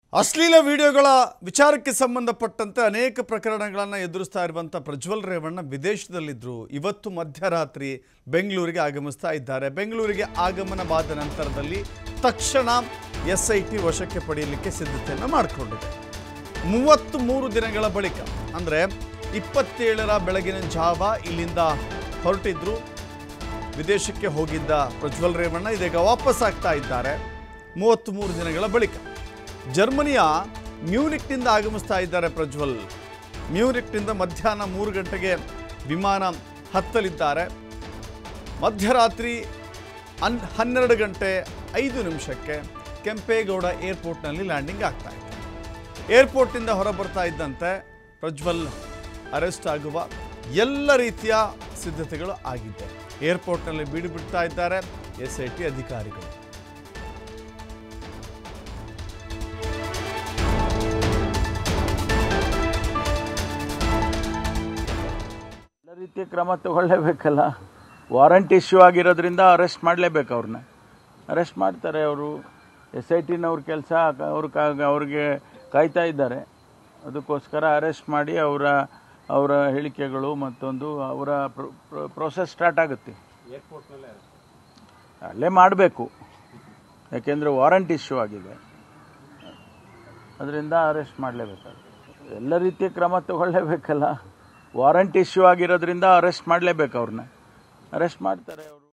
ಅಶ್ಲೀಲ ವಿಡಿಯೋಗಳ ವಿಚಾರಕ್ಕೆ ಸಂಬಂಧಪಟ್ಟಂತೆ ಅನೇಕ ಪ್ರಕರಣಗಳನ್ನು ಎದುರಿಸ್ತಾ ಇರುವಂಥ ಪ್ರಜ್ವಲ್ ರೇವಣ್ಣ ವಿದೇಶದಲ್ಲಿದ್ದರು ಇವತ್ತು ಮಧ್ಯರಾತ್ರಿ ಬೆಂಗಳೂರಿಗೆ ಆಗಮಿಸ್ತಾ ಇದ್ದಾರೆ ಬೆಂಗಳೂರಿಗೆ ಆಗಮನವಾದ ನಂತರದಲ್ಲಿ ತಕ್ಷಣ ಎಸ್ ಐ ಟಿ ವಶಕ್ಕೆ ಪಡೆಯಲಿಕ್ಕೆ ಸಿದ್ಧತೆಯನ್ನು ಮಾಡಿಕೊಂಡಿದೆ ಮೂವತ್ತ್ ಮೂರು ದಿನಗಳ ಬಳಿಕ ಅಂದರೆ ಇಪ್ಪತ್ತೇಳರ ಬೆಳಗಿನ ಜಾವ ಇಲ್ಲಿಂದ ಹೊರಟಿದ್ರು ವಿದೇಶಕ್ಕೆ ಹೋಗಿದ್ದ ಪ್ರಜ್ವಲ್ ರೇವಣ್ಣ ಇದೀಗ ವಾಪಸ್ ಆಗ್ತಾ ಇದ್ದಾರೆ ಮೂವತ್ತ್ಮೂರು ದಿನಗಳ ಬಳಿಕ ಜರ್ಮನಿಯ ಮ್ಯೂನಿಕ್ನಿಂದ ಆಗಮಿಸ್ತಾ ಇದ್ದಾರೆ ಪ್ರಜ್ವಲ್ ಮ್ಯೂನಿಕ್ನಿಂದ ಮಧ್ಯಾಹ್ನ ಮೂರು ಗಂಟೆಗೆ ವಿಮಾನ ಹತ್ತಲಿದ್ದಾರೆ ಮಧ್ಯರಾತ್ರಿ ಹನ್ ಹನ್ನೆರಡು ಗಂಟೆ ಐದು ನಿಮಿಷಕ್ಕೆ ಕೆಂಪೇಗೌಡ ಏರ್ಪೋರ್ಟ್ನಲ್ಲಿ ಲ್ಯಾಂಡಿಂಗ್ ಆಗ್ತಾ ಇದೆ ಏರ್ಪೋರ್ಟ್ನಿಂದ ಹೊರಬರ್ತಾ ಇದ್ದಂತೆ ಪ್ರಜ್ವಲ್ ಅರೆಸ್ಟ್ ಆಗುವ ಎಲ್ಲ ರೀತಿಯ ಸಿದ್ಧತೆಗಳು ಆಗಿದ್ದೆ ಏರ್ಪೋರ್ಟ್ನಲ್ಲಿ ಬೀಡು ಬಿಡ್ತಾ ಇದ್ದಾರೆ ಎಸ್ ಐ ಟಿ ಅಧಿಕಾರಿಗಳು ಎಲ್ಲ ರೀತಿಯ ಕ್ರಮ ತಗೊಳ್ಳೇಬೇಕಲ್ಲ ವಾರಂಟ್ ಇಶ್ಯೂ ಆಗಿರೋದ್ರಿಂದ ಅರೆಸ್ಟ್ ಮಾಡಲೇಬೇಕು ಅವ್ರನ್ನ ಅರೆಸ್ಟ್ ಮಾಡ್ತಾರೆ ಅವರು ಎಸ್ ಐ ಟಿನವ್ರ ಕೆಲಸ ಅವ್ರ ಅವ್ರಿಗೆ ಕಾಯ್ತಾ ಇದ್ದಾರೆ ಅದಕ್ಕೋಸ್ಕರ ಅರೆಸ್ಟ್ ಮಾಡಿ ಅವರ ಅವರ ಹೇಳಿಕೆಗಳು ಮತ್ತೊಂದು ಅವರ ಪ್ರೋಸೆಸ್ ಸ್ಟಾರ್ಟ್ ಆಗುತ್ತೆ ಅಲ್ಲೇ ಮಾಡಬೇಕು ಯಾಕೆಂದರೆ ವಾರಂಟ್ ಇಶ್ಯೂ ಆಗಿದೆ ಅದರಿಂದ ಅರೆಸ್ಟ್ ಮಾಡಲೇಬೇಕಾಗುತ್ತೆ ಎಲ್ಲ ರೀತಿಯ ಕ್ರಮ ತಗೊಳ್ಳೇಬೇಕಲ್ಲ ವಾರಂಟ್ ಇಶ್ಯೂ ಆಗಿರೋದ್ರಿಂದ ಅರೆಸ್ಟ್ ಮಾಡಲೇಬೇಕು ಅವ್ರನ್ನ ಅರೆಸ್ಟ್ ಮಾಡ್ತಾರೆ ಅವರು